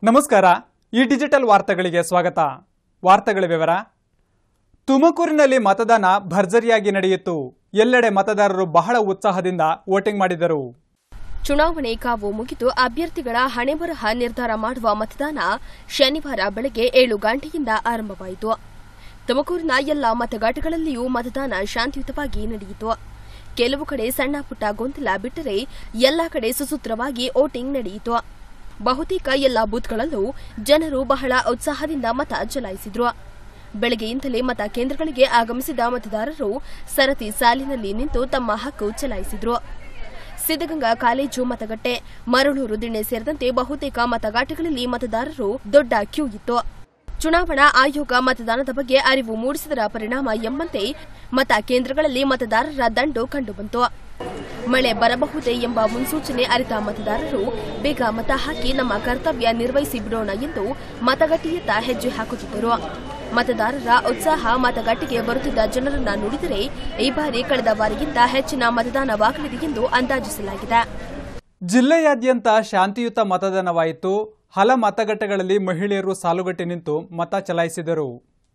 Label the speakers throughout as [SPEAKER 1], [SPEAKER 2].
[SPEAKER 1] ನಮಸ್ಕಾರ ಈ ಡಿಜಿಟಲ್ ವಾರ್ತೆಗಳಿಗೆ ಸ್ವಾಗತ ವಾರ್ತೆಗಳ ವಿವರ ತುಮಕೂರಿನಲ್ಲಿ ಮತದಾನ ಭರ್ಜರಿಯಾಗಿ ನಡೆಯಿತು ಎಲ್ಲೆಡೆ ಮತದಾರರು ಬಹಳ ಉತ್ಸಾಹದಿಂದ ವೋಟಿಂಗ್ ಮಾಡಿದರು
[SPEAKER 2] ಚುನಾವಣೆ ಕಾವು ಮುಗಿದು ಅಭ್ಯರ್ಥಿಗಳ ಹಣೆಬರಹ ನಿರ್ಧಾರ ಮಾಡುವ ಮತದಾನ ಶನಿವಾರ ಬೆಳಗ್ಗೆ ಏಳು ಗಂಟೆಯಿಂದ ಆರಂಭವಾಯಿತು ತುಮಕೂರಿನ ಎಲ್ಲ ಮತಗಟ್ಟೆಗಳಲ್ಲಿಯೂ ಮತದಾನ ಶಾಂತಿಯುತವಾಗಿ ನಡೆಯಿತು ಕೆಲವು ಕಡೆ ಸಣ್ಣ ಪುಟ್ಟ ಗೊಂದಲ ಬಿಟ್ಟರೆ ಎಲ್ಲಾ ಕಡೆ ಸುಸೂತ್ರವಾಗಿ ವೋಟಿಂಗ್ ನಡೆಯಿತು ಬಹುತೇಕ ಎಲ್ಲ ಬೂತ್ಗಳಲ್ಲೂ ಜನರು ಬಹಳ ಉತ್ಸಾಹದಿಂದ ಮತ ಚಲಾಯಿಸಿದ್ರು ಬೆಳಗ್ಗೆಯಿಂದಲೇ ಮತ ಕೇಂದ್ರಗಳಿಗೆ ಆಗಮಿಸಿದ ಮತದಾರರು ಸರತಿ ಸಾಲಿನಲ್ಲಿ ನಿಂತು ತಮ್ಮ ಹಕ್ಕು ಚಲಾಯಿಸಿದ್ರು ಸಿದ್ದಗಂಗಾ ಕಾಲೇಜು ಮತಗಟ್ಟೆ ಮರಳೂರು ದಿಣ್ಣೆ ಸೇರಿದಂತೆ ಬಹುತೇಕ ಮತಗಟ್ಟೆಗಳಲ್ಲಿ ಮತದಾರರು ದೊಡ್ಡ ಕ್ಯೂ ಇತ್ತು ಚುನಾವಣಾ ಆಯೋಗ ಮತದಾನದ ಬಗ್ಗೆ ಅರಿವು ಮೂಡಿಸಿದರ ಪರಿಣಾಮ ಎಂಬಂತೆ ಮತ ಕೇಂದ್ರಗಳಲ್ಲಿ ಮತದಾರರ ದಂಡು ಕಂಡುಬಂತು ಮಳೆ ಬರಬಹುದೇ ಎಂಬ ಮುನ್ಸೂಚನೆ ಅರಿತ ಮತದಾರರು ಬೇಗ ಮತ ಹಾಕಿ ನಮ್ಮ ಕರ್ತವ್ಯ ನಿರ್ವಹಿಸಿ ಬಿಡೋಣ ಎಂದು ಮತಗಟ್ಟೆಯತ್ತ ಹೆಜ್ಜೆ ಹಾಕುತ್ತಿದ್ದರು ಮತದಾರರ ಉತ್ಸಾಹ ಮತಗಟ್ಟೆಗೆ ಬರುತ್ತಿದ್ದ ಜನರನ್ನ ನುಡಿದರೆ ಈ ಬಾರಿ ಕಳೆದ ಬಾರಿಗಿಂತ ಹೆಚ್ಚಿನ ಮತದಾನವಾಗಲಿದೆ ಎಂದು ಅಂದಾಜಿಸಲಾಗಿದೆ
[SPEAKER 1] ಜಿಲ್ಲೆಯಾದ್ಯಂತ ಶಾಂತಿಯುತ ಮತದಾನವಾಯಿತು ಹಲ ಮತಗಟ್ಟೆಗಳಲ್ಲಿ ಮಹಿಳೆಯರು ಸಾಲುಗಟ್ಟಿ ನಿಂತು ಮತ ಚಲಾಯಿಸಿದರು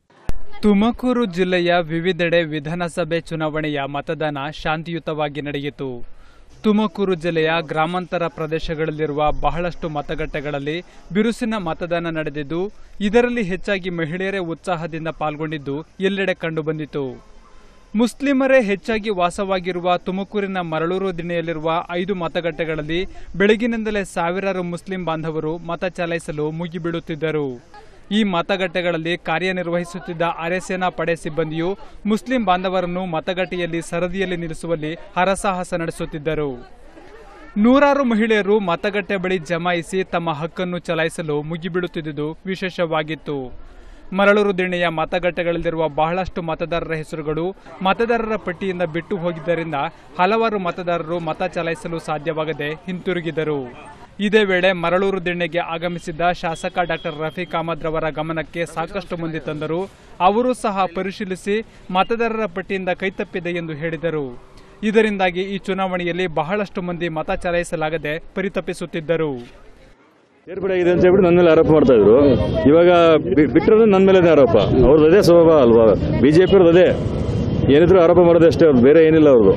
[SPEAKER 1] ತುಮಕೂರು ಜಿಲ್ಲೆಯ ವಿವಿಧೆಡೆ ವಿಧಾನಸಭೆ ಚುನಾವಣೆಯ ಮತದಾನ ಶಾಂತಿಯುತವಾಗಿ ನಡೆಯಿತು ತುಮಕೂರು ಜಿಲ್ಲೆಯ ಗ್ರಾಮಾಂತರ ಪ್ರದೇಶಗಳಲ್ಲಿರುವ ಬಹಳಷ್ಟು ಮತಗಟ್ಟೆಗಳಲ್ಲಿ ಬಿರುಸಿನ ಮತದಾನ ನಡೆದಿದ್ದು ಇದರಲ್ಲಿ ಹೆಚ್ಚಾಗಿ ಮಹಿಳೆಯರೇ ಉತ್ಸಾಹದಿಂದ ಪಾಲ್ಗೊಂಡಿದ್ದು ಎಲ್ಲೆಡೆ ಕಂಡುಬಂದಿತು ಮುಸ್ಲಿಮರೇ ಹೆಚ್ಚಾಗಿ ವಾಸವಾಗಿರುವ ತುಮಕೂರಿನ ಮರಳೂರು ದಿಣೆಯಲ್ಲಿರುವ ಐದು ಮತಗಟ್ಟೆಗಳಲ್ಲಿ ಬೆಳಗಿನಿಂದಲೇ ಸಾವಿರಾರು ಮುಸ್ಲಿಂ ಬಾಂಧವರು ಮತ ಚಲಾಯಿಸಲು ಮುಗಿಬೀಳುತ್ತಿದ್ದರು ಈ ಮತಗಟ್ಟೆಗಳಲ್ಲಿ ಕಾರ್ಯನಿರ್ವಹಿಸುತ್ತಿದ್ದ ಅರೆಸೇನಾ ಪಡೆ ಸಿಬ್ಬಂದಿಯು ಮುಸ್ಲಿಂ ಬಾಂಧವರನ್ನು ಮತಗಟ್ಟೆಯಲ್ಲಿ ಸರದಿಯಲ್ಲಿ ನಿಲ್ಲಿಸುವಲ್ಲಿ ಹರಸಾಹಸ ನಡೆಸುತ್ತಿದ್ದರು ನೂರಾರು ಮಹಿಳೆಯರು ಮತಗಟ್ಟೆ ಬಳಿ ಜಮಾಯಿಸಿ ತಮ್ಮ ಹಕ್ಕನ್ನು ಚಲಾಯಿಸಲು ಮುಗಿಬೀಳುತ್ತಿದ್ದುದು ವಿಶೇಷವಾಗಿತ್ತು ಮರಳೂರು ದಿಣ್ಣೆಯ ಮತಗಟ್ಟೆಗಳಲ್ಲಿರುವ ಬಹಳಷ್ಟು ಮತದಾರರ ಹೆಸರುಗಳು ಮತದಾರರ ಪಟ್ಟಿಯಿಂದ ಬಿಟ್ಟು ಹೋಗಿದ್ದರಿಂದ ಹಲವಾರು ಮತದಾರರು ಮತ ಚಲಾಯಿಸಲು ಸಾಧ್ಯವಾಗದೆ ಹಿಂತಿರುಗಿದರು ಇದೇ ವೇಳೆ ಮರಳೂರು ದಿಣ್ಣೆಗೆ ಆಗಮಿಸಿದ್ದ ಶಾಸಕ ಡಾಕ್ಟರ್ ರಫೀಕ್ ಅಹಮದ್ ರವರ ಗಮನಕ್ಕೆ ಸಾಕಷ್ಟು ಮಂದಿ ತಂದರು ಅವರು ಸಹ ಪರಿಶೀಲಿಸಿ ಮತದಾರರ ಪಟ್ಟಿಯಿಂದ ಕೈತಪ್ಪಿದೆ ಎಂದು ಹೇಳಿದರು ಇದರಿಂದಾಗಿ ಈ ಚುನಾವಣೆಯಲ್ಲಿ ಬಹಳಷ್ಟು ಮಂದಿ ಮತ ಚಲಾಯಿಸಲಾಗದೆ ಪರಿತಪಿಸುತ್ತಿದ್ದರು
[SPEAKER 3] ಸೇರ್ಪಡೆ ಆಗಿದೆ ಅಂತ ಹೇಳ್ಬಿಟ್ಟು ನನ್ನ ಮೇಲೆ ಆರೋಪ ಮಾಡ್ತಾ ಇದ್ರು ಇವಾಗ ಬಿಟ್ಟರೆ ನನ್ನ ಮೇಲೆ ಆರೋಪ ಅವ್ರದ್ದು ಅದೇ ಸ್ವಭಾವ ಅಲ್ವಾ ಬಿಜೆಪಿ ಅವ್ರದ್ದು ಅದೇ ಏನಿದ್ರು ಆರೋಪ ಮಾಡೋದು ಅಷ್ಟೇ ಅವ್ರದ್ದು ಬೇರೆ ಏನಿಲ್ಲ ಅವ್ರದ್ದು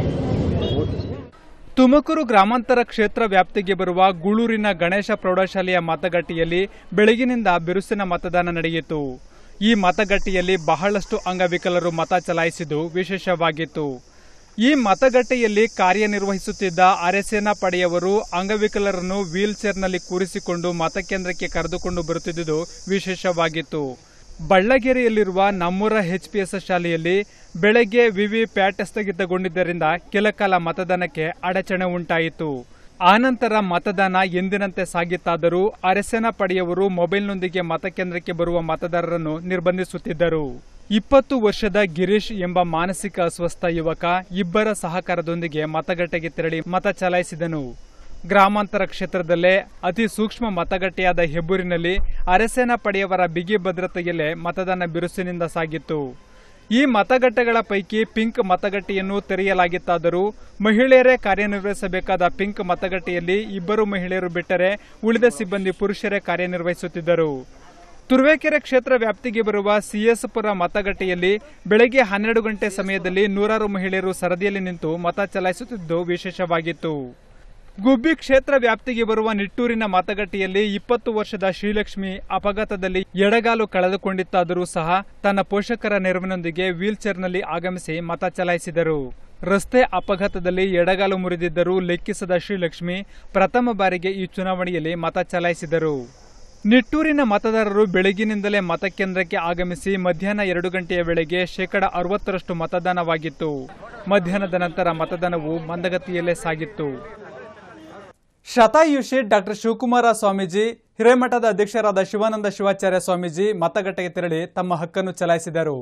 [SPEAKER 1] ತುಮಕೂರು ಗ್ರಾಮಾಂತರ ಕ್ಷೇತ್ರ ವ್ಯಾಪ್ತಿಗೆ ಬರುವ ಗೂಳೂರಿನ ಗಣೇಶ ಪ್ರೌಢಶಾಲೆಯ ಮತಗಟ್ಟೆಯಲ್ಲಿ ಬೆಳಗಿನಿಂದ ಬಿರುಸಿನ ಮತದಾನ ನಡೆಯಿತು ಈ ಮತಗಟ್ಟೆಯಲ್ಲಿ ಬಹಳಷ್ಟು ಅಂಗವಿಕಲರು ಮತ ಚಲಾಯಿಸಿದ್ದು ವಿಶೇಷವಾಗಿತ್ತು ಈ ಮತಗಟ್ಟೆಯಲ್ಲಿ ಕಾರ್ಯನಿರ್ವಹಿಸುತ್ತಿದ್ದ ಅರೆಸೇನಾ ಪಡೆಯವರು ಅಂಗವಿಕಲರನ್ನು ವೀಲ್ ಚೇರ್ನಲ್ಲಿ ಕೂರಿಸಿಕೊಂಡು ಮತಕೇಂದ್ರಕ್ಕೆ ಕರೆದುಕೊಂಡು ಬರುತ್ತಿದ್ದುದು ವಿಶೇಷವಾಗಿತ್ತು ಬಳ್ಳಗೆರೆಯಲ್ಲಿರುವ ನಮ್ಮೂರ ಎಚ್ಪಿಎಸ್ ಶಾಲೆಯಲ್ಲಿ ಬೆಳಗ್ಗೆ ವಿವಿ ಪ್ಯಾಟ್ ಸ್ಥಗಿತಗೊಂಡಿದ್ದರಿಂದ ಕೆಲಕಾಲ ಮತದಾನಕ್ಕೆ ಅಡಚಣೆ ಉಂಟಾಯಿತು ಆನಂತರ ಮತದಾನ ಎಂದಿನಂತೆ ಸಾಗಿತ್ತಾದರೂ ಅರೆಸೇನಾ ಪಡೆಯವರು ಮೊಬೈಲ್ನೊಂದಿಗೆ ಮತಕೇಂದ್ರಕ್ಕೆ ಬರುವ ಮತದಾರರನ್ನು ನಿರ್ಬಂಧಿಸುತ್ತಿದ್ದರು ಇಪ್ಪತ್ತು ವರ್ಷದ ಗಿರೀಶ್ ಎಂಬ ಮಾನಸಿಕ ಅಸ್ವಸ್ಥ ಯುವಕ ಇಬ್ಬರ ಸಹಕಾರದೊಂದಿಗೆ ಮತಗಟ್ಟೆಗೆ ತೆರಳಿ ಮತ ಚಲಾಯಿಸಿದನು ಗ್ರಾಮಾಂತರ ಕ್ಷೇತ್ರದಲ್ಲೇ ಅತಿ ಸೂಕ್ಷ್ಮ ಮತಗಟ್ಟೆಯಾದ ಹೆಬ್ಬೂರಿನಲ್ಲಿ ಅರೆಸೇನಾ ಪಡೆಯವರ ಬಿಗಿ ಭದ್ರತೆಯಲ್ಲೇ ಮತದಾನ ಬಿರುಸಿನಿಂದ ಸಾಗಿತ್ತು ಈ ಮತಗಟ್ಟೆಗಳ ಪೈಕಿ ಪಿಂಕ್ ಮತಗಟ್ಟೆಯನ್ನು ತೆರೆಯಲಾಗಿತ್ತಾದರೂ ಮಹಿಳೆಯರೇ ಕಾರ್ಯನಿರ್ವಹಿಸಬೇಕಾದ ಪಿಂಕ್ ಮತಗಟ್ಟೆಯಲ್ಲಿ ಇಬ್ಬರು ಮಹಿಳೆಯರು ಬಿಟ್ಟರೆ ಉಳಿದ ಸಿಬ್ಬಂದಿ ಪುರುಷರೇ ಕಾರ್ಯನಿರ್ವಹಿಸುತ್ತಿದ್ದರು ತುರುವೇಕೆರೆ ಕ್ಷೇತ್ರ ವ್ಯಾಪ್ತಿಗೆ ಬರುವ ಸಿಎಸ್ಪುರ ಮತಗಟ್ಟೆಯಲ್ಲಿ ಬೆಳಗ್ಗೆ ಹನ್ನೆರಡು ಗಂಟೆ ಸಮಯದಲ್ಲಿ ನೂರಾರು ಮಹಿಳೆಯರು ಸರದಿಯಲ್ಲಿ ನಿಂತು ಮತ ಚಲಾಯಿಸುತ್ತಿದ್ದು ವಿಶೇಷವಾಗಿತ್ತು ಗುಬ್ಬಿ ಕ್ಷೇತ್ರ ವ್ಯಾಪ್ತಿಗೆ ಬರುವ ನಿಟ್ಟೂರಿನ ಮತಗಟ್ಟೆಯಲ್ಲಿ ಇಪ್ಪತ್ತು ವರ್ಷದ ಶ್ರೀಲಕ್ಷ್ಮಿ ಅಪಘಾತದಲ್ಲಿ ಎಡಗಾಲು ಕಳೆದುಕೊಂಡಿತ್ತಾದರೂ ಸಹ ತನ್ನ ಪೋಷಕರ ನೆರವಿನೊಂದಿಗೆ ವೀಲ್ ಚೇರ್ನಲ್ಲಿ ಆಗಮಿಸಿ ಮತ ಚಲಾಯಿಸಿದರು ರಸ್ತೆ ಅಪಘಾತದಲ್ಲಿ ಎಡಗಾಲು ಮುರಿದಿದ್ದರೂ ಲೆಕ್ಕಿಸದ ಶ್ರೀಲಕ್ಷ್ಮಿ ಪ್ರಥಮ ಬಾರಿಗೆ ಈ ಚುನಾವಣೆಯಲ್ಲಿ ಮತ ಚಲಾಯಿಸಿದರು ನಿಟ್ಟೂರಿನ ಮತದಾರರು ಬೆಳಗಿನಿಂದಲೇ ಮತಕೇಂದ್ರಕ್ಕೆ ಆಗಮಿಸಿ ಮಧ್ಯಾಹ್ನ ಎರಡು ಗಂಟೆಯ ವೇಳೆಗೆ ಶೇಕಡ ಅರವತ್ತರಷ್ಟು ಮತದಾನವಾಗಿತ್ತು ಮಧ್ಯಾಹ್ನದ ನಂತರ ಮತದಾನವು ಮಂದಗತಿಯಲ್ಲೇ ಸಾಗಿತ್ತು ಶತಾಯುಷಿ ಡಾಕ್ಟರ್ ಶಿವಕುಮಾರ ಸ್ವಾಮೀಜಿ ಹಿರೇಮಠದ ಅಧ್ಯಕ್ಷರಾದ ಶಿವಾನಂದ ಶಿವಾಚಾರ್ಯ ಸ್ವಾಮೀಜಿ ಮತಗಟ್ಟೆಗೆ ತೆರಳಿ ತಮ್ಮ ಹಕ್ಕನ್ನು ಚಲಾಯಿಸಿದರು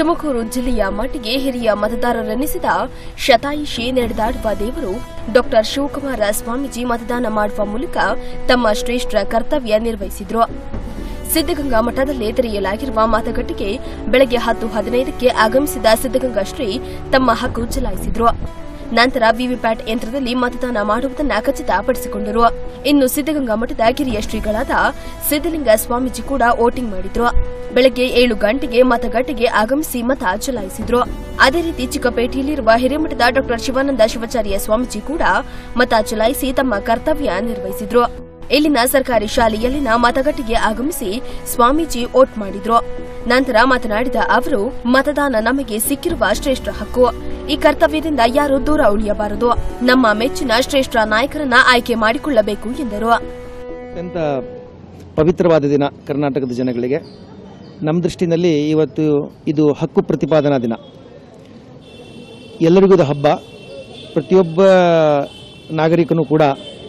[SPEAKER 2] ತುಮಕೂರು ಜಿಲ್ಲೆಯ ಮಟ್ಟಿಗೆ ಹಿರಿಯ ಮತದಾರರೆನಿಸಿದ ಶತಾಯುಷಿ ನಡೆದಾಡುವ ದೇವರು ಡಾಕ್ಟರ್ ಶಿವಕುಮಾರ ಸ್ವಾಮೀಜಿ ಮತದಾನ ಮಾಡುವ ಮೂಲಕ ತಮ್ಮ ಶ್ರೇಷ್ಠ ಕರ್ತವ್ಯ ನಿರ್ವಹಿಸಿದ್ರು ಸಿದ್ದಗಂಗಾ ಮಠದಲ್ಲಿ ತೆರೆಯಲಾಗಿರುವ ಮತಗಟ್ಟೆಗೆ ಬೆಳಗ್ಗೆ ಹತ್ತು ಹದಿನೈದಕ್ಕೆ ಆಗಮಿಸಿದ ಸಿದ್ದಗಂಗಾ ಶ್ರೀ ತಮ್ಮ ಹಕ್ಕು ಚಲಾಯಿಸಿದ್ರು ನಂತರ ವಿವಿಪ್ಯಾಟ್ ಯಂತ್ರದಲ್ಲಿ ಮತದಾನ ಮಾಡುವುದನ್ನು ಖಚಿತಪಡಿಸಿಕೊಂಡರು ಇನ್ನು ಸಿದ್ದಗಂಗಾ ಮಠದ ಕಿರಿಯ ಶ್ರೀಗಳಾದ ಸಿದ್ದಲಿಂಗ ಸ್ವಾಮೀಜಿ ಕೂಡ ವೋಟಿಂಗ್ ಮಾಡಿದ್ರು ಬೆಳಗ್ಗೆ ಏಳು ಗಂಟೆಗೆ ಮತಗಟ್ಟೆಗೆ ಆಗಮಿಸಿ ಮತ ಚಲಾಯಿಸಿದ್ರು ಅದೇ ರೀತಿ ಚಿಕ್ಕಪೇಟೆಯಲ್ಲಿರುವ ಹಿರೇಮಠದ ಡಾ ಶಿವಾನಂದ ಶಿವಾಚಾರ್ಯ ಸ್ವಾಮೀಜಿ ಕೂಡ ಮತ ಚಲಾಯಿಸಿ ತಮ್ಮ ಕರ್ತವ್ಯ ನಿರ್ವಹಿಸಿದ್ರು ಇಲ್ಲಿನ ಸರ್ಕಾರಿ ಶಾಲೆಯಲ್ಲಿನ ಮತಗಟ್ಟೆಗೆ ಆಗಮಿಸಿ ಸ್ವಾಮೀಜಿ ವೋಟ್ ಮಾಡಿದ್ರು ನಂತರ ಮಾತನಾಡಿದ ಅವರು ಮತದಾನ ನಮಗೆ ಸಿಕ್ಕಿರುವ ಶ್ರೇಷ್ಠ ಹಕ್ಕು ಈ ಕರ್ತವ್ಯದಿಂದ ಯಾರೂ ದೂರ ಉಳಿಯಬಾರದು ನಮ್ಮ ಮೆಚ್ಚಿನ ಶ್ರೇಷ್ಠ ನಾಯಕರನ್ನ ಆಯ್ಕೆ ಮಾಡಿಕೊಳ್ಳಬೇಕು ಎಂದರು
[SPEAKER 4] ಅತ್ಯಂತ ಪವಿತ್ರವಾದ ದಿನ ಕರ್ನಾಟಕದ ಜನಗಳಿಗೆ ನಮ್ಮ ದೃಷ್ಟಿನಲ್ಲಿ ಇವತ್ತು ಇದು ಹಕ್ಕು ಪ್ರತಿಪಾದನಾ ದಿನ ಎಲ್ಲರಿಗೂ ಇದು ಹಬ್ಬ ಪ್ರತಿಯೊಬ್ಬ ನಾಗರಿಕನೂ ಕೂಡ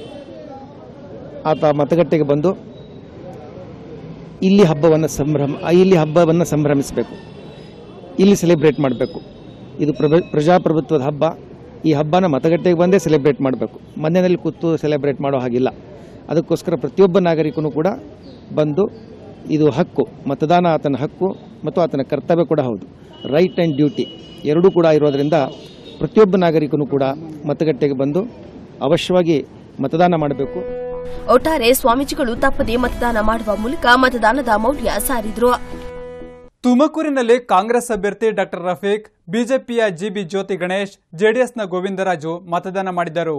[SPEAKER 4] ಆತ ಮತಗಟ್ಟೆಗೆ ಬಂದು ಇಲ್ಲಿ ಹಬ್ಬವನ್ನು ಸಂಭ್ರಮ ಇಲ್ಲಿ ಹಬ್ಬವನ್ನು ಸಂಭ್ರಮಿಸಬೇಕು ಇಲ್ಲಿ ಸೆಲೆಬ್ರೇಟ್ ಮಾಡಬೇಕು ಇದು ಪ್ರಭ ಪ್ರಜಾಪ್ರಭುತ್ವದ ಹಬ್ಬ ಈ ಹಬ್ಬನ ಮತಗಟ್ಟೆಗೆ ಬಂದೇ ಸೆಲೆಬ್ರೇಟ್ ಮಾಡಬೇಕು ಮನೆಯಲ್ಲಿ ಕೂತು ಸೆಲೆಬ್ರೇಟ್ ಮಾಡೋ ಹಾಗಿಲ್ಲ ಅದಕ್ಕೋಸ್ಕರ ಪ್ರತಿಯೊಬ್ಬ ನಾಗರಿಕನೂ ಕೂಡ ಬಂದು ಇದು ಹಕ್ಕು ಮತದಾನ ಆತನ ಹಕ್ಕು ಮತ್ತು ಆತನ ಕರ್ತವ್ಯ ಕೂಡ ಹೌದು ರೈಟ್ ಆ್ಯಂಡ್ ಡ್ಯೂಟಿ ಎರಡೂ ಕೂಡ ಇರೋದರಿಂದ ಪ್ರತಿಯೊಬ್ಬ ನಾಗರಿಕನೂ ಕೂಡ ಮತಗಟ್ಟೆಗೆ ಬಂದು ಅವಶ್ಯವಾಗಿ ಮತದಾನ ಮಾಡಬೇಕು
[SPEAKER 2] ಒಟ್ಟಾರೆ ಸ್ವಾಮೀಜಿಗಳು ತಪ್ಪದೆ ಮತದಾನ ಮಾಡುವ ಮೂಲಕ ಮತದಾನದ ಮೌಲ್ಯ ಸಾರಿದ್ರು
[SPEAKER 1] ತುಮಕೂರಿನಲ್ಲಿ ಕಾಂಗ್ರೆಸ್ ಅಭ್ಯರ್ಥಿ ಡಾಕ್ಟರ್ ರಫೀಕ್ ಬಿಜೆಪಿಯ ಜಿಬಿ ಜ್ಯೋತಿ ಗಣೇಶ್ ಜೆಡಿಎಸ್ನ ಗೋವಿಂದರಾಜು ಮತದಾನ ಮಾಡಿದರು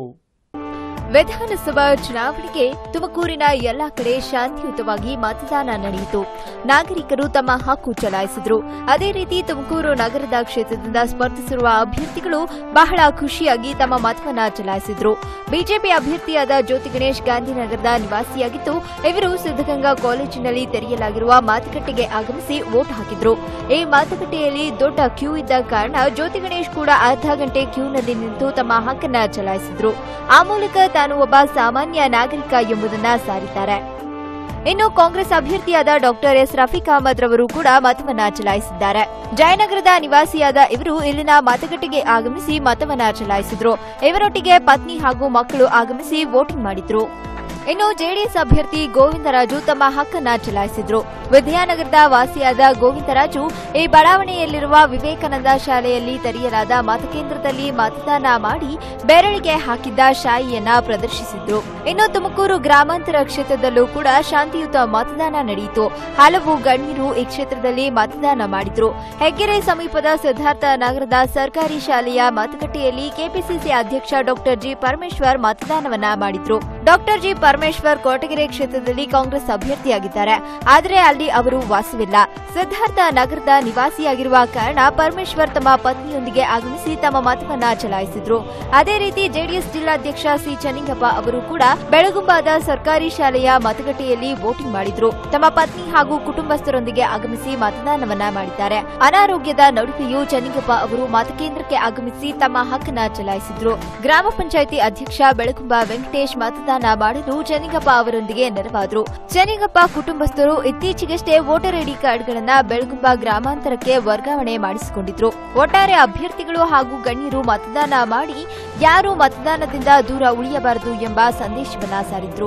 [SPEAKER 5] ವಿಧಾನಸಭಾ ಚುನಾವಣೆಗೆ ತುಮಕೂರಿನ ಎಲ್ಲಾ ಕಡೆ ಶಾಂತಿಯುತವಾಗಿ ಮತದಾನ ನಡೆಯಿತು ನಾಗರಿಕರು ತಮ್ಮ ಹಕ್ಕು ಚಲಾಯಿಸಿದ್ರು ಅದೇ ರೀತಿ ತುಮಕೂರು ನಗರದ ಕ್ಷೇತ್ರದಿಂದ ಸ್ಪರ್ಧಿಸಿರುವ ಅಭ್ಯರ್ಥಿಗಳು ಬಹಳ ಖುಷಿಯಾಗಿ ತಮ್ಮ ಮತವನ್ನ ಚಲಾಯಿಸಿದ್ರು ಬಿಜೆಪಿ ಅಭ್ಯರ್ಥಿಯಾದ ಜ್ಯೋತಿ ಗಣೇಶ್ ಗಾಂಧಿನಗರದ ನಿವಾಸಿಯಾಗಿದ್ದು ಇವರು ಸಿದ್ದಗಂಗಾ ಕಾಲೇಜಿನಲ್ಲಿ ತೆರೆಯಲಾಗಿರುವ ಮಾತುಕಟ್ಟೆಗೆ ಆಗಮಿಸಿ ವೋಟ್ ಹಾಕಿದ್ರು ಈ ಮಾತುಕಟ್ಟೆಯಲ್ಲಿ ದೊಡ್ಡ ಕ್ಯೂ ಇದ್ದ ಕಾರಣ ಜ್ಯೋತಿ ಗಣೇಶ್ ಕೂಡ ಅರ್ಧ ಗಂಟೆ ಕ್ಯೂನಲ್ಲಿ ನಿಂತು ತಮ್ಮ ಹಕ್ಕನ್ನ ಚಲಾಯಿಸಿದ್ರು ಆ ಮೂಲಕ ತಾನು ಒಬ್ಬ ಸಾಮಾನ್ಯ ನಾಗರಿಕ ಎಂಬುದನ್ನ ಸಾರಿದ್ದಾರೆ ಇನ್ನು ಕಾಂಗ್ರೆಸ್ ಅಭ್ಯರ್ಥಿಯಾದ ಡಾಕ್ಟರ್ ಎಸ್ ರಫೀಕ್ ಅಹಮದ್ ರವರು ಕೂಡ ಮತವನ್ನ ಚಲಾಯಿಸಿದ್ದಾರೆ ಜಯನಗರದ ನಿವಾಸಿಯಾದ ಇವರು ಇಲ್ಲಿನ ಮತಗಟ್ಟೆಗೆ ಆಗಮಿಸಿ ಮತವನ್ನ ಚಲಾಯಿಸಿದ್ರು ಇವರೊಟ್ಟಿಗೆ ಪತ್ನಿ ಹಾಗೂ ಮಕ್ಕಳು ಆಗಮಿಸಿ ವೋಟಿಂಗ್ ಮಾಡಿದ್ರು ಇನ್ನು ಜೆಡಿಎಸ್ ಅಭ್ಯರ್ಥಿ ಗೋವಿಂದರಾಜು ತಮ್ಮ ಹಕ್ಕನ್ನ ಚಲಾಯಿಸಿದ್ರು ವಿದ್ಯಾನಗರದ ವಾಸಿಯಾದ ಗೋವಿಂದರಾಜು ಈ ಬಡಾವಣೆಯಲ್ಲಿರುವ ವಿವೇಕಾನಂದ ಶಾಲೆಯಲ್ಲಿ ತೆರೆಯಲಾದ ಮತಕೇಂದ್ರದಲ್ಲಿ ಮತದಾನ ಮಾಡಿ ಬೆರಳಿಗೆ ಹಾಕಿದ್ದ ಶಾಯಿಯನ್ನ ಪ್ರದರ್ಶಿಸಿದ್ರು ಇನ್ನು ತುಮಕೂರು ಗ್ರಾಮಾಂತರ ಕ್ಷೇತ್ರದಲ್ಲೂ ಕೂಡ ಶಾಂತಿಯುತ ಮತದಾನ ನಡೆಯಿತು ಹಲವು ಗಣ್ಯರು ಈ ಕ್ಷೇತ್ರದಲ್ಲಿ ಮತದಾನ ಮಾಡಿದ್ರು ಹೆಗ್ಗೆರೆ ಸಮೀಪದ ಸಿದ್ಧಾರ್ಥ ನಗರದ ಸರ್ಕಾರಿ ಶಾಲೆಯ ಮತಗಟ್ಟೆಯಲ್ಲಿ ಕೆಪಿಸಿಸಿ ಅಧ್ಯಕ್ಷ ಡಾಕ್ಟರ್ ಜಿ ಪರಮೇಶ್ವರ್ ಮತದಾನವನ್ನ ಮಾಡಿದ್ರು ಡಾಕ್ಟರ್ ಜಿ ಪರಮೇಶ್ವರ್ ಕೋಟಗೆರೆ ಕ್ಷೇತ್ರದಲ್ಲಿ ಕಾಂಗ್ರೆಸ್ ಅಭ್ಯರ್ಥಿಯಾಗಿದ್ದಾರೆ ಆದರೆ ಅಲ್ಲಿ ಅವರು ವಾಸವಿಲ್ಲ ಸಿದ್ಧಾರ್ಥ ನಗರದ ನಿವಾಸಿಯಾಗಿರುವ ಕಾರಣ ಪರಮೇಶ್ವರ್ ತಮ್ಮ ಪತ್ನಿಯೊಂದಿಗೆ ಆಗಮಿಸಿ ತಮ್ಮ ಮತವನ್ನ ಚಲಾಯಿಸಿದ್ರು ಅದೇ ರೀತಿ ಜೆಡಿಎಸ್ ಜಿಲ್ಲಾಧ್ಯಕ್ಷ ಸಿ ಚನ್ನಿಂಗಪ್ಪ ಅವರು ಕೂಡ ಬೆಳಗುಂಬಾದ ಸರ್ಕಾರಿ ಶಾಲೆಯ ಮತಗಟ್ಟೆಯಲ್ಲಿ ವೋಟಿಂಗ್ ಮಾಡಿದ್ರು ತಮ್ಮ ಪತ್ನಿ ಹಾಗೂ ಕುಟುಂಬಸ್ಥರೊಂದಿಗೆ ಆಗಮಿಸಿ ಮತದಾನವನ್ನ ಮಾಡಿದ್ದಾರೆ ಅನಾರೋಗ್ಯದ ನಡುವೆಯೂ ಚನ್ನಿಂಗಪ್ಪ ಅವರು ಮತಕೇಂದ್ರಕ್ಕೆ ಆಗಮಿಸಿ ತಮ್ಮ ಹಕ್ಕನ್ನ ಚಲಾಯಿಸಿದ್ರು ಗ್ರಾಮ ಪಂಚಾಯಿತಿ ಅಧ್ಯಕ್ಷ ಬೆಳಗುಂಬ ವೆಂಕಟೇಶ್ ಮತದಾನ ಮಾಡಲು ಚೆನ್ನಿಗಪ್ಪ ಅವರೊಂದಿಗೆ ನೆರವಾದ್ರು ಚೆನ್ನಿಗಪ್ಪ ಕುಟುಂಬಸ್ಥರು ಇತ್ತೀಚೆಗಷ್ಟೇ ವೋಟರ್ ಐಡಿ ಕಾರ್ಡ್ಗಳನ್ನ ಬೆಳಗುಂಬ ಗ್ರಾಮಾಂತರಕ್ಕೆ ವರ್ಗಾವಣೆ ಮಾಡಿಸಿಕೊಂಡಿದ್ರು ಒಟ್ಟಾರೆ ಅಭ್ಯರ್ಥಿಗಳು ಹಾಗೂ ಗಣ್ಯರು ಮತದಾನ ಮಾಡಿ ಯಾರು ಮತದಾನದಿಂದ ದೂರ ಉಳಿಯಬಾರದು ಎಂಬ ಸಂದೇಶವನ್ನ ಸಾರಿದ್ರು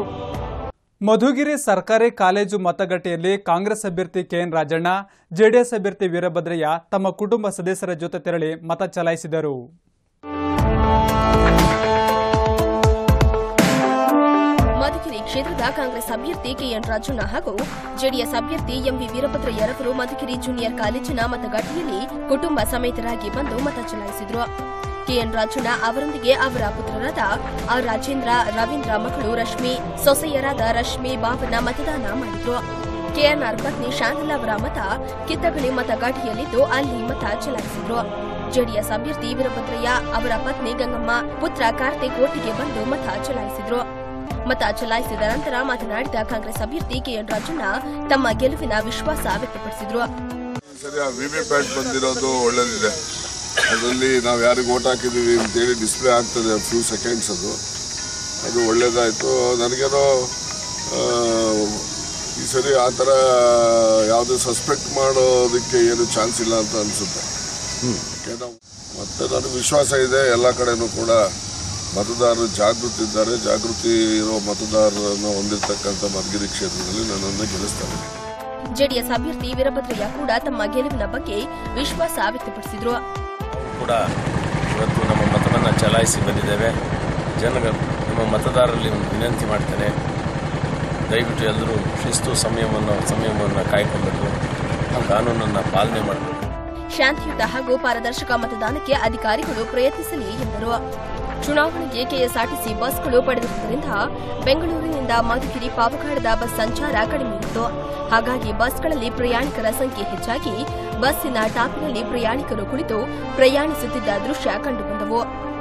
[SPEAKER 1] ಮಧುಗಿರಿ ಸರ್ಕಾರಿ ಕಾಲೇಜು ಮತಗಟ್ಟೆಯಲ್ಲಿ ಕಾಂಗ್ರೆಸ್ ಅಭ್ಯರ್ಥಿ ಕೆಎನ್ ರಾಜಣ್ಣ ಜೆಡಿಎಸ್ ಅಭ್ಯರ್ಥಿ ವೀರಭದ್ರಯ್ಯ ತಮ್ಮ ಕುಟುಂಬ ಸದಸ್ಯರ ಜೊತೆ ತೆರಳಿ ಮತ ಚಲಾಯಿಸಿದರು
[SPEAKER 2] ಮಧುಗಿರಿ ಕ್ಷೇತ್ರದ ಕಾಂಗ್ರೆಸ್ ಅಭ್ಯರ್ಥಿ ಕೆಎನ್ ರಾಜಣ್ಣ ಹಾಗೂ ಜೆಡಿಎಸ್ ಅಭ್ಯರ್ಥಿ ಎಂವಿ ವೀರಭದ್ರಯ್ಯರವರು ಮಧುಗಿರಿ ಜೂನಿಯರ್ ಕಾಲೇಜಿನ ಮತಗಟ್ಟೆಯಲ್ಲಿ ಕುಟುಂಬ ಸಮೇತರಾಗಿ ಬಂದು ಮತ ಚಲಾಯಿಸಿದ್ರು ಕೆಎನ್ ರಾಜಣ್ಣ ಅವರೊಂದಿಗೆ ಅವರ ಪುತ್ರರಾದ ಆರ್ ರಾಜೇಂದ್ರ ರವೀಂದ್ರ ಮಕ್ಕಳು ರಶ್ಮಿ ಸೊಸೆಯರಾದ ರಶ್ಮಿ ಬಾಬನ ಮತದಾನ ಮಾಡಿದ್ರು ಕೆಎನ್ಆರ್ ಪತ್ನಿ ಶಾಂತಲ ಅವರ ಮತ ಕಿತ್ತಗಳಿ ಮತಗಟ್ಟೆಯಲ್ಲಿದ್ದು ಅಲ್ಲಿ ಮತ ಚಲಾಯಿಸಿದ್ರು ಜೆಡಿಎಸ್ ಅಭ್ಯರ್ಥಿ ವೀರಭದ್ರಯ್ಯ ಅವರ ಪತ್ನಿ ಗಂಗಮ್ಮ ಪುತ್ರ ಕಾರ್ತಿಕ್ ಒಟ್ಟಿಗೆ ಬಂದು ಮತ ಚಲಾಯಿಸಿದ್ರು ಮತ ಚಲಾಯಿಸಿದ ನಂತರ ಮಾತನಾಡಿದ ಕಾಂಗ್ರೆಸ್ ಅಭ್ಯರ್ಥಿ ಕೆಎನ್ ರಾಜಣ್ಣ ತಮ್ಮ ಗೆಲುವಿನ ವಿಶ್ವಾಸ ವ್ಯಕ್ತಪಡಿಸಿದ್ರು
[SPEAKER 6] ಸರಿ ಆ ವಿ ವಿ ಪ್ಯಾಟ್ ಬಂದಿರೋದು ಒಳ್ಳೇದಿದೆ ಅದರಲ್ಲಿ ನಾವು ಯಾರಿಗೆ ಓಟ್ ಹಾಕಿದ್ದೀವಿ ಅಂತೇಳಿ ಡಿಸ್ಪ್ಲೇ ಆಗ್ತದೆ ಫ್ಯೂ ಸೆಕೆಂಡ್ಸ್ ಅದು ಅದು ಒಳ್ಳೇದಾಯಿತು ನನಗೇನೋ ಈ ಸರಿ ಆ ಥರ ಯಾವುದೇ ಸಸ್ಪೆಕ್ಟ್ ಮಾಡೋದಕ್ಕೆ ಏನು ಚಾನ್ಸ್ ಇಲ್ಲ ಅಂತ ಅನಿಸುತ್ತೆ ಮತ್ತೆ ನನಗೆ ವಿಶ್ವಾಸ ಇದೆ ಎಲ್ಲ ಕಡೆನೂ ಕೂಡ ಮತದಾರರು ಜಾಗೃತಿ ಇದ್ದಾರೆ ಜಾಗೃತಿ ಇರೋ ಮತದಾರರನ್ನು ಹೊಂದಿರತಕ್ಕಂಥ ಮಧುಗಿರಿ ಕ್ಷೇತ್ರದಲ್ಲಿ ನನ್ನನ್ನು ಗೆಲ್ಲಿಸ್ತಾರೆ
[SPEAKER 2] ಜೆಡಿಎಸ್ ಅಭ್ಯರ್ಥಿ ವೀರಭದ್ರಯ್ಯ ಕೂಡ ತಮ್ಮ ಗೆಲುವಿನ ಬಗ್ಗೆ ವಿಶ್ವಾಸ ವ್ಯಕ್ತಪಡಿಸಿದ್ರು
[SPEAKER 7] ನಾವು ಕೂಡ ಇವತ್ತು ನಮ್ಮ ಮತವನ್ನು ಚಲಾಯಿಸಿ ಬಂದಿದ್ದೇವೆ ಜನ ನಮ್ಮ ಮತದಾರರಲ್ಲಿ ಒಂದು ವಿನಂತಿ ಮಾಡ್ತೇನೆ ದಯವಿಟ್ಟು ಎಲ್ಲರೂ ಶಿಸ್ತು ಸಂಯಮವನ್ನು ಸಂಯಮವನ್ನು ಕಾಯ್ಕೊಳ್ಬೇಕು ಕಾನೂನನ್ನು ಪಾಲನೆ ಮಾಡಬೇಕು
[SPEAKER 2] ಶಾಂತಿಯುತ ಹಾಗೂ ಪಾರದರ್ಶಕ ಮತದಾನಕ್ಕೆ ಅಧಿಕಾರಿಗಳು ಪ್ರಯತ್ನಿಸಲಿ ಎಂದರು ಚುನಾವಣೆಗೆ ಕೆಎಸ್ಆರ್ಟಿಸಿ ಬಸ್ಗಳು ಪಡೆದಿರುವುದರಿಂದ ಬೆಂಗಳೂರಿನಿಂದ ಮಧುಗಿರಿ ಪಾವಗಡದ ಬಸ್ ಸಂಚಾರ ಕಡಿಮೆ ಇತ್ತು ಹಾಗಾಗಿ ಬಸ್ಗಳಲ್ಲಿ ಪ್ರಯಾಣಿಕರ ಸಂಖ್ಯೆ ಹೆಚ್ಚಾಗಿ ಬಸ್ಸಿನ ಟಾಪಿನಲ್ಲಿ ಪ್ರಯಾಣಿಕರು ಕುಳಿತು ಪ್ರಯಾಣಿಸುತ್ತಿದ್ದ ದೃಶ್ಯ ಕಂಡುಬಂದವು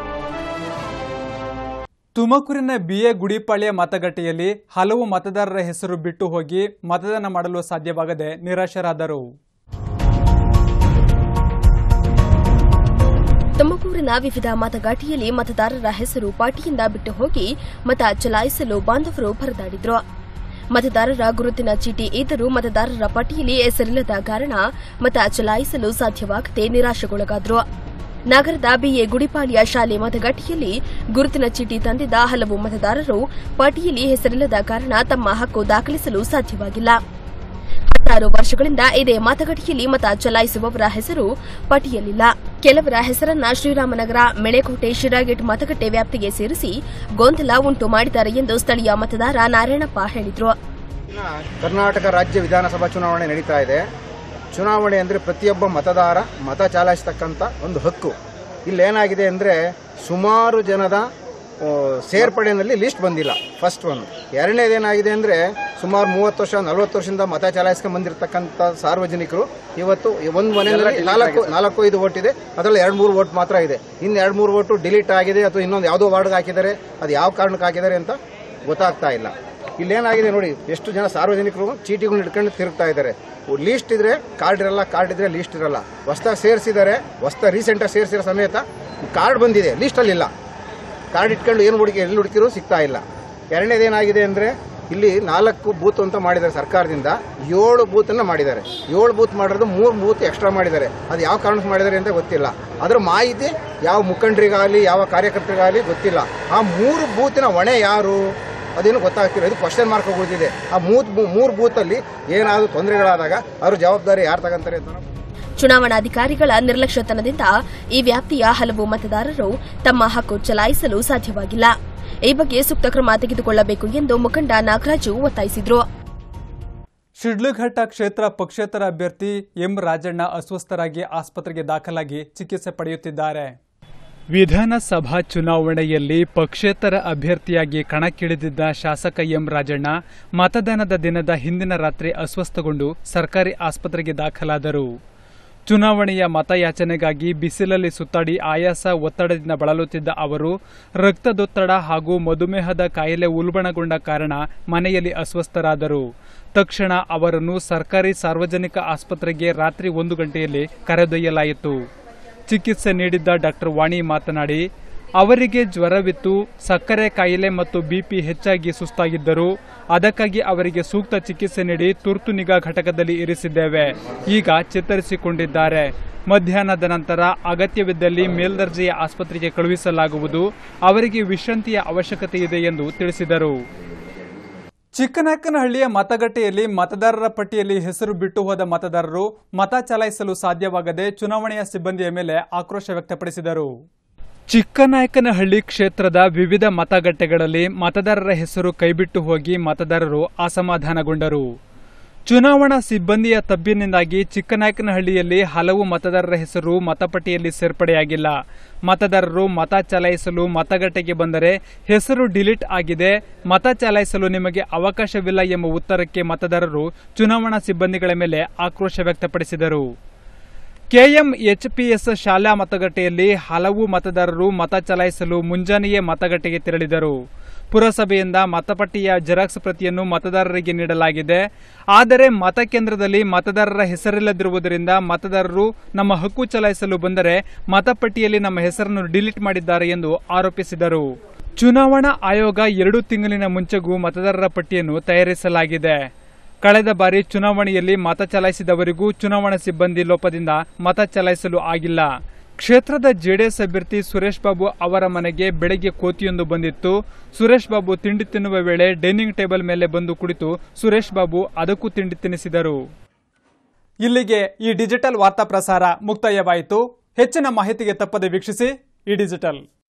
[SPEAKER 1] ತುಮಕೂರಿನ ಬಿಎ ಗುಡಿಪಾಳ್ಯ ಮತಗಟ್ಟೆಯಲ್ಲಿ ಹಲವು ಮತದಾರರ ಹೆಸರು ಬಿಟ್ಟು ಹೋಗಿ ಮತದಾನ ಮಾಡಲು ಸಾಧ್ಯವಾಗದೆ ನಿರಾಶರಾದರು
[SPEAKER 2] ತುಮಕೂರಿನ ವಿವಿಧ ಮತಗಟ್ಟೆಯಲ್ಲಿ ಮತದಾರರ ಹೆಸರು ಪಾಟಿಯಿಂದ ಬಿಟ್ಟು ಹೋಗಿ ಮತ ಚಲಾಯಿಸಲು ಬಾಂಧವರು ಪರದಾಡಿದ್ರು ಮತದಾರರ ಗುರುತಿನ ಚೀಟಿ ಇದ್ದರೂ ಮತದಾರರ ಪಟ್ಟಿಯಲ್ಲಿ ಹೆಸರಿಲ್ಲದ ಕಾರಣ ಮತ ಚಲಾಯಿಸಲು ಸಾಧ್ಯವಾಗದೆ ನಿರಾಶೆಗೊಳಗಾದ್ರು ನಗರದ ಬಿಎ ಗುಡಿಪಾಳ್ಯ ಶಾಲೆ ಮತಗಟ್ಟೆಯಲ್ಲಿ ಗುರುತಿನ ಚೀಟಿ ತಂದಿದ್ದ ಹಲವು ಮತದಾರರು ಪಟ್ಟಿಯಲ್ಲಿ ಹೆಸರಿಲ್ಲದ ಕಾರಣ ತಮ್ಮ ಹಕ್ಕು ದಾಖಲಿಸಲು ಸಾಧ್ಯವಾಗಿಲ್ಲ ಹತ್ತಾರು ವರ್ಷಗಳಿಂದ ಇದೇ ಮತಗಟ್ಟೆಯಲ್ಲಿ ಮತ ಚಲಾಯಿಸುವವರ ಹೆಸರು ಪಟ್ಟಿಯಲ್ಲಿಲ್ಲ ಕೆಲವರ ಹೆಸರನ್ನ ಶ್ರೀರಾಮನಗರ ಮೆಳೆಕೋಟೆ ಶಿರಾಗೇಟ್ ಮತಗಟ್ಟೆ ವ್ಯಾಪ್ತಿಗೆ ಸೇರಿಸಿ ಗೊಂದಲ ಉಂಟು ಮಾಡಿದ್ದಾರೆ ಎಂದು ಸ್ಥಳೀಯ ಮತದಾರ ನಾರಾಯಣಪ್ಪ ಹೇಳಿದ್ರು
[SPEAKER 8] ಕರ್ನಾಟಕ ರಾಜ್ಯ ವಿಧಾನಸಭಾ ಚುನಾವಣೆ ನಡೀತಾ ಇದೆ ಚುನಾವಣೆ ಅಂದರೆ ಪ್ರತಿಯೊಬ್ಬ ಮತದಾರ ಮತ ಚಲಾಯಿಸ್ತಕ್ಕಂಥ ಒಂದು ಹಕ್ಕು ಇಲ್ಲೇನಾಗಿದೆ ಅಂದರೆ ಸುಮಾರು ಜನದ ಆ, ಸೇರ್ಪಡೆಯಲ್ಲಿ ಲಿಸ್ಟ್ ಬಂದಿಲ್ಲ ಫಸ್ಟ್ ಒಂದು ಎರಡನೇದೇನಾಗಿದೆ ಅಂದರೆ ಸುಮಾರು ಮೂವತ್ತು ವರ್ಷ ನಲವತ್ತು ವರ್ಷದಿಂದ ಮತ ಚಲಾಯಿಸ್ಕೊಂಡು ಬಂದಿರತಕ್ಕಂಥ ಸಾರ್ವಜನಿಕರು ಇವತ್ತು ಒಂದು ಮನೆಯಲ್ಲಿ ನಾಲ್ಕು ನಾಲ್ಕು ಐದು ಓಟ್ ಇದೆ ಅದರಲ್ಲಿ ಎರಡು ಮೂರು ಓಟ್ ಮಾತ್ರ ಇದೆ ಇನ್ನು ಎರಡು ಮೂರು ಓಟು ಡಿಲೀಟ್ ಆಗಿದೆ ಅಥವಾ ಇನ್ನೊಂದು ಯಾವುದೋ ವಾರ್ಡ್ಗೆ ಹಾಕಿದ್ದಾರೆ ಅದು ಯಾವ ಕಾರಣಕ್ಕೆ ಹಾಕಿದ್ದಾರೆ ಅಂತ ಗೊತ್ತಾಗ್ತಾ ಇಲ್ಲ ಇಲ್ಲೇನಾಗಿದೆ ನೋಡಿ ಎಷ್ಟು ಜನ ಸಾರ್ವಜನಿಕರು ಚೀಟಿಗಳನ್ನ ಹಿಡ್ಕೊಂಡು ತಿರುಗ್ತಾ ಇದ್ದಾರೆ ಲೀಸ್ಟ್ ಇದ್ರೆ ಕಾರ್ಡ್ ಇರಲ್ಲ ಕಾರ್ಡ್ ಇದ್ರೆ ಲೀಸ್ಟ್ ಇರಲ್ಲ ಹೊಸ್ದಾಗಿ ಸೇರಿಸಿದ್ದಾರೆ ಹೊಸ್ದಾಗಿ ರೀಸೆಂಟಾಗಿ ಸೇರಿಸಿರೋ ಸಮೇತ ಕಾರ್ಡ್ ಬಂದಿದೆ ಲೀಸ್ಟಲ್ಲಿ ಇಲ್ಲ ಕಾರ್ಡ್ ಇಟ್ಕೊಂಡು ಏನು ಹುಡುಕಿ ಎಲ್ಲಿ ಹುಡುಕಿರೋ ಸಿಗ್ತಾ ಇಲ್ಲ ಎರಡನೇದೇನಾಗಿದೆ ಅಂದರೆ ಇಲ್ಲಿ ನಾಲ್ಕು ಬೂತ್ ಅಂತ ಮಾಡಿದ್ದಾರೆ ಸರ್ಕಾರದಿಂದ ಏಳು ಬೂತನ್ನು ಮಾಡಿದ್ದಾರೆ ಏಳು ಬೂತ್ ಮಾಡಿರೋದು ಮೂರು ಬೂತ್ ಎಕ್ಸ್ಟ್ರಾ ಮಾಡಿದ್ದಾರೆ ಅದು ಯಾವ ಕಾರಣಕ್ಕೆ ಮಾಡಿದ್ದಾರೆ ಅಂತ ಗೊತ್ತಿಲ್ಲ ಅದರ ಮಾಹಿತಿ ಯಾವ ಮುಖಂಡರಿಗಾಗಲಿ ಯಾವ ಕಾರ್ಯಕರ್ತರಿಗಾಗಲಿ ಗೊತ್ತಿಲ್ಲ ಆ ಮೂರು ಬೂತಿನ ಹೊಣೆ ಯಾರು ಅದೇನು ಗೊತ್ತಾಗ್ತಿಲ್ಲ ಇದು ಕ್ವಶನ್ ಮಾರ್ಕ್ ಉಳಿದಿದೆ ಆ ಮೂತ್ ಮೂರು ಬೂತಲ್ಲಿ ಏನಾದರೂ ತೊಂದರೆಗಳಾದಾಗ ಅವ್ರ ಜವಾಬ್ದಾರಿ ಯಾರು ತಗೊಂತಾರೆ ಅಂತ
[SPEAKER 2] ಚುನಾವಣಾಧಿಕಾರಿಗಳ ನಿರ್ಲಕ್ಷ್ಯತನದಿಂದ ಈ ವ್ಯಾಪ್ತಿಯ ಹಲವು ಮತದಾರರು ತಮ್ಮ ಹಕ್ಕು ಚಲಾಯಿಸಲು ಸಾಧ್ಯವಾಗಿಲ್ಲ ಈ ಬಗ್ಗೆ ಸೂಕ್ತ ಕ್ರಮ ತೆಗೆದುಕೊಳ್ಳಬೇಕು ಎಂದು ಮುಖಂಡ ನಾಗರಾಜು ಒತ್ತಾಯಿಸಿದರು
[SPEAKER 1] ಶಿಡ್ಲಘಟ್ಟ ಕ್ಷೇತ್ರ ಪಕ್ಷೇತರ ಅಭ್ಯರ್ಥಿ ಎಂ ರಾಜಣ್ಣ ಅಸ್ವಸ್ಥರಾಗಿ ಆಸ್ಪತ್ರೆಗೆ ದಾಖಲಾಗಿ ಚಿಕಿತ್ಸೆ ಪಡೆಯುತ್ತಿದ್ದಾರೆ ವಿಧಾನಸಭಾ ಚುನಾವಣೆಯಲ್ಲಿ ಪಕ್ಷೇತರ ಅಭ್ಯರ್ಥಿಯಾಗಿ ಕಣಕ್ಕಿಳಿದಿದ್ದ ಶಾಸಕ ಎಂ ರಾಜಣ್ಣ ಮತದಾನದ ದಿನದ ಹಿಂದಿನ ರಾತ್ರಿ ಅಸ್ವಸ್ಥಗೊಂಡು ಸರ್ಕಾರಿ ಆಸ್ಪತ್ರೆಗೆ ದಾಖಲಾದರು ಚುನಾವಣೆಯ ಮತಯಾಚನೆಗಾಗಿ ಬಿಸಿಲಲ್ಲಿ ಸುತ್ತಾಡಿ ಆಯಾಸ ಒತ್ತಡದಿಂದ ಬಳಲುತ್ತಿದ್ದ ಅವರು ರಕ್ತದೊತ್ತಡ ಹಾಗೂ ಮಧುಮೇಹದ ಕಾಯಿಲೆ ಉಲ್ಬಣಗೊಂಡ ಕಾರಣ ಮನೆಯಲ್ಲಿ ಅಸ್ವಸ್ಥರಾದರು ತಕ್ಷಣ ಅವರನ್ನು ಸರ್ಕಾರಿ ಸಾರ್ವಜನಿಕ ಆಸ್ಪತ್ರೆಗೆ ರಾತ್ರಿ ಒಂದು ಗಂಟೆಯಲ್ಲಿ ಕರೆದೊಯ್ಯಲಾಯಿತು ಚಿಕಿತ್ಸೆ ನೀಡಿದ್ದ ಡಾಕ್ಟರ್ ವಾಣಿ ಮಾತನಾಡಿ ಅವರಿಗೆ ಜ್ವರವಿತ್ತು ಸಕ್ಕರೆ ಕಾಯಿಲೆ ಮತ್ತು ಬಿಪಿ ಹೆಚ್ಚಾಗಿ ಸುಸ್ತಾಗಿದ್ದರು ಅದಕ್ಕಾಗಿ ಅವರಿಗೆ ಸೂಕ್ತ ಚಿಕಿತ್ಸೆ ನೀಡಿ ತುರ್ತು ನಿಗಾ ಘಟಕದಲ್ಲಿ ಇರಿಸಿದ್ದೇವೆ ಈಗ ಚೇತರಿಸಿಕೊಂಡಿದ್ದಾರೆ ಮಧ್ಯಾಹ್ನದ ನಂತರ ಅಗತ್ಯವಿದ್ದಲ್ಲಿ ಮೇಲ್ದರ್ಜೆಯ ಆಸ್ಪತ್ರೆಗೆ ಕಳುಹಿಸಲಾಗುವುದು ಅವರಿಗೆ ವಿಶ್ರಾಂತಿಯ ಅವಶ್ಯಕತೆ ಇದೆ ಎಂದು ತಿಳಿಸಿದರು ಚಿಕ್ಕನಾಯಕನಹಳ್ಳಿಯ ಮತಗಟ್ಟೆಯಲ್ಲಿ ಮತದಾರರ ಪಟ್ಟಿಯಲ್ಲಿ ಹೆಸರು ಬಿಟ್ಟು ಹೋದ ಮತದಾರರು ಮತ ಚಲಾಯಿಸಲು ಸಾಧ್ಯವಾಗದೆ ಚುನಾವಣೆಯ ಸಿಬ್ಬಂದಿಯ ಮೇಲೆ ಆಕ್ರೋಶ ವ್ಯಕ್ತಪಡಿಸಿದರು ಚಿಕ್ಕನಾಯಕನಹಳ್ಳಿ ಕ್ಷೇತ್ರದ ವಿವಿಧ ಮತಗಟ್ಟೆಗಳಲ್ಲಿ ಮತದಾರರ ಹೆಸರು ಕೈಬಿಟ್ಟು ಹೋಗಿ ಮತದಾರರು ಅಸಮಾಧಾನಗೊಂಡರು ಚುನಾವಣಾ ಸಿಬ್ಬಂದಿಯ ತಬ್ಬಿನಿಂದಾಗಿ ಚಿಕ್ಕನಾಯಕನಹಳ್ಳಿಯಲ್ಲಿ ಹಲವು ಮತದಾರರ ಹೆಸರು ಮತಪಟ್ಟಿಯಲ್ಲಿ ಸೇರ್ಪಡೆಯಾಗಿಲ್ಲ ಮತದಾರರು ಮತ ಚಲಾಯಿಸಲು ಮತಗಟ್ಟೆಗೆ ಬಂದರೆ ಹೆಸರು ಡಿಲೀಟ್ ಆಗಿದೆ ಮತ ಚಲಾಯಿಸಲು ನಿಮಗೆ ಅವಕಾಶವಿಲ್ಲ ಎಂಬ ಉತ್ತರಕ್ಕೆ ಮತದಾರರು ಚುನಾವಣಾ ಸಿಬ್ಬಂದಿಗಳ ಮೇಲೆ ಆಕ್ರೋಶ ವ್ಯಕ್ತಪಡಿಸಿದರು ಕೆಎಂಎಚ್ಪಿಎಸ್ ಶಾಲಾ ಮತಗಟ್ಟೆಯಲ್ಲಿ ಹಲವು ಮತದಾರರು ಮತ ಚಲಾಯಿಸಲು ಮುಂಜಾನೆಯೇ ಮತಗಟ್ಟೆಗೆ ತೆರಳಿದರು ಪುರಸಭೆಯಿಂದ ಮತಪಟ್ಟಿಯ ಜೆರಾಕ್ಸ್ ಪ್ರತಿಯನ್ನು ಮತದಾರರಿಗೆ ನೀಡಲಾಗಿದೆ ಆದರೆ ಮತಕೇಂದ್ರದಲ್ಲಿ ಮತದಾರರ ಹೆಸರಿಲ್ಲದಿರುವುದರಿಂದ ಮತದಾರರು ನಮ್ಮ ಹಕ್ಕು ಚಲಾಯಿಸಲು ಬಂದರೆ ಮತಪಟ್ಟಿಯಲ್ಲಿ ನಮ್ಮ ಹೆಸರನ್ನು ಡಿಲೀಟ್ ಮಾಡಿದ್ದಾರೆ ಎಂದು ಆರೋಪಿಸಿದರು ಚುನಾವಣಾ ಆಯೋಗ ಎರಡು ತಿಂಗಳಿನ ಮುಂಚೆಗೂ ಮತದಾರರ ಪಟ್ಟಿಯನ್ನು ತಯಾರಿಸಲಾಗಿದೆ ಕಳೆದ ಬಾರಿ ಚುನಾವಣೆಯಲ್ಲಿ ಮತ ಚಲಾಯಿಸಿದವರಿಗೂ ಚುನಾವಣಾ ಸಿಬ್ಬಂದಿ ಲೋಪದಿಂದ ಮತ ಚಲಾಯಿಸಲು ಆಗಿಲ್ಲ ಕ್ಷೇತ್ರದ ಜೆಡಿಎಸ್ ಅಭ್ಯರ್ಥಿ ಸುರೇಶ್ ಬಾಬು ಅವರ ಮನೆಗೆ ಬೆಳಗ್ಗೆ ಕೋತಿಯೊಂದು ಬಂದಿತ್ತು ಸುರೇಶ್ ಬಾಬು ತಿಂಡಿ ತಿನ್ನುವ ವೇಳೆ ಡೈನಿಂಗ್ ಟೇಬಲ್ ಮೇಲೆ ಬಂದು ಕುಳಿತು ಸುರೇಶ್ ಬಾಬು ಅದಕ್ಕೂ ತಿಂಡಿ ತಿನ್ನಿಸಿದರು ಇಲ್ಲಿಗೆ ಈ ಡಿಜಿಟಲ್ ವಾರ್ತಾ ಪ್ರಸಾರ ಮುಕ್ತಾಯವಾಯಿತು ಹೆಚ್ಚಿನ ಮಾಹಿತಿಗೆ ತಪ್ಪದೆ ವೀಕ್ಷಿಸಿ ಈ ಡಿಜಿಟಲ್